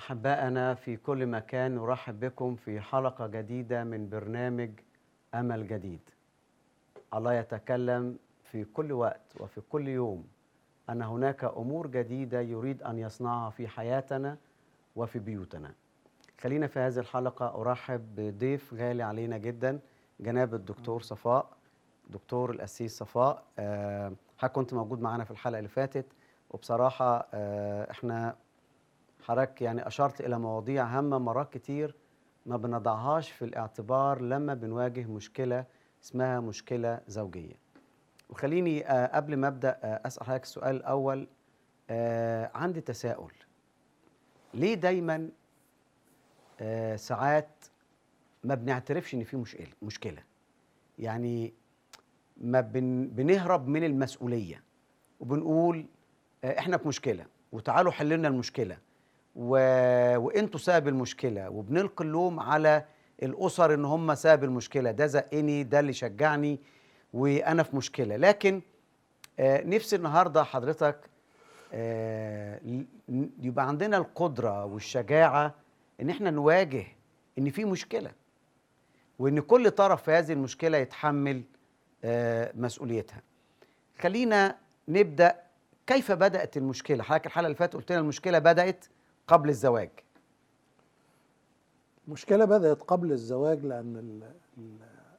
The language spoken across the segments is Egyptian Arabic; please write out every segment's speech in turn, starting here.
أحبائنا في كل مكان نرحب بكم في حلقة جديدة من برنامج أمل جديد الله يتكلم في كل وقت وفي كل يوم أن هناك أمور جديدة يريد أن يصنعها في حياتنا وفي بيوتنا خلينا في هذه الحلقة أرحب بضيف غالي علينا جدا جناب الدكتور صفاء دكتور الأسيس صفاء آه، حضرتك كنت موجود معانا في الحلقة اللي فاتت وبصراحة آه، احنا حضرتك يعني أشرت إلى مواضيع هامة مرات كتير ما بنضعهاش في الاعتبار لما بنواجه مشكلة اسمها مشكلة زوجية وخليني آه، قبل ما أبدأ آه، أسأل حضرتك السؤال الأول آه، عندي تساؤل ليه دايما آه، ساعات ما بنعترفش إن في مشكلة مشكلة يعني ما بن بنهرب من المسؤولية وبنقول آه، احنا في مشكلة وتعالوا حلوا لنا المشكلة و... وانتوا سبب المشكله وبنلقي اللوم على الاسر ان هم سبب المشكله ده زقني ده اللي شجعني وانا في مشكله لكن آه نفسي النهارده حضرتك آه ل- ن- يبقى عندنا القدره والشجاعه ان احنا نواجه ان في مشكله وان كل طرف في هذه المشكله يتحمل آه مسؤوليتها خلينا نبدا كيف بدات المشكله حضرتك الحلقه اللي فاتت قلت لنا المشكله بدات قبل الزواج المشكلة بدأت قبل الزواج لأن ال ال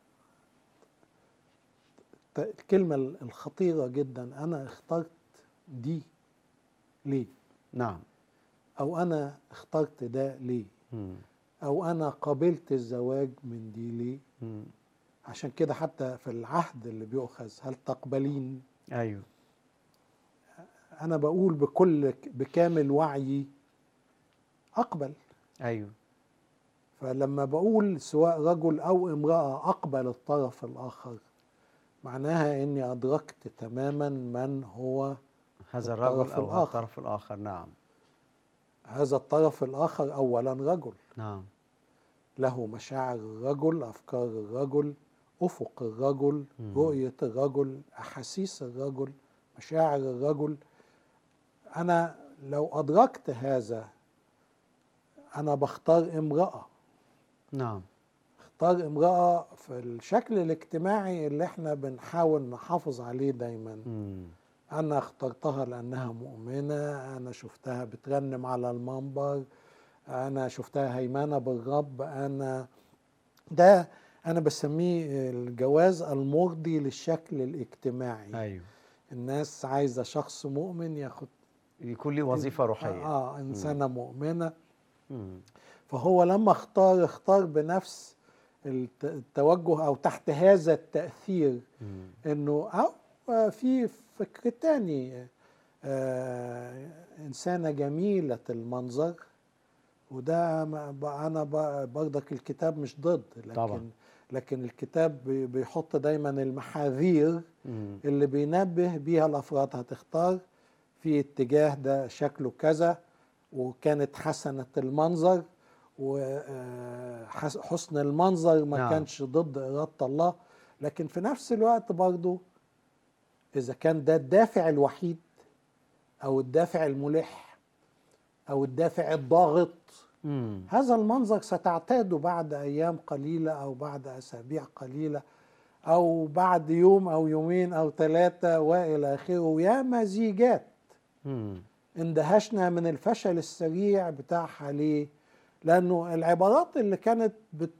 الت- الكلمة الخطيرة جدا أنا اخترت دي ليه؟ نعم أو أنا اخترت ده ليه؟ مم. أو أنا قابلت الزواج من دي ليه؟ مم. عشان كده حتى في العهد اللي بيؤخذ هل تقبلين؟ ايوه أنا بقول بكل بكامل وعيي أقبل ايوه فلما بقول سواء رجل او امراه اقبل الطرف الاخر معناها اني ادركت تماما من هو هذا الطرف الرجل او هذا الآخر. الطرف الاخر نعم هذا الطرف الاخر اولا رجل نعم له مشاعر الرجل افكار الرجل افق الرجل مم. رؤيه الرجل احاسيس الرجل مشاعر الرجل انا لو ادركت هذا انا بختار امراه نعم اختار امرأة في الشكل الاجتماعي اللي احنا بنحاول نحافظ عليه دايما مم. انا اخترتها لانها مؤمنة انا شفتها بترنم على المنبر انا شفتها هيمنة بالرب انا ده انا بسميه الجواز المرضي للشكل الاجتماعي ايوه الناس عايزة شخص مؤمن ياخد يكون لي وظيفه روحيه اه انسانة مؤمنة مم. فهو لما اختار اختار بنفس الت- التوجه او تحت هذا التاثير مم. انه او في فكر تاني آه انسانه جميله المنظر وده ما- ب- انا ب- برضك الكتاب مش ضد لكن طبعا. لكن الكتاب بي- بيحط دايما المحاذير مم. اللي بينبه بيها الافراد هتختار في اتجاه ده شكله كذا وكانت حسنة المنظر وحسن المنظر ما نعم. كانش ضد إرادة الله لكن في نفس الوقت برضو إذا كان ده الدافع الوحيد أو الدافع الملح أو الدافع الضاغط مم. هذا المنظر ستعتاده بعد أيام قليلة أو بعد أسابيع قليلة أو بعد يوم أو يومين أو ثلاثة وإلى آخره يا مزيجات مم. اندهشنا من الفشل السريع بتاعها ليه؟ لأنه العبارات اللي كانت بت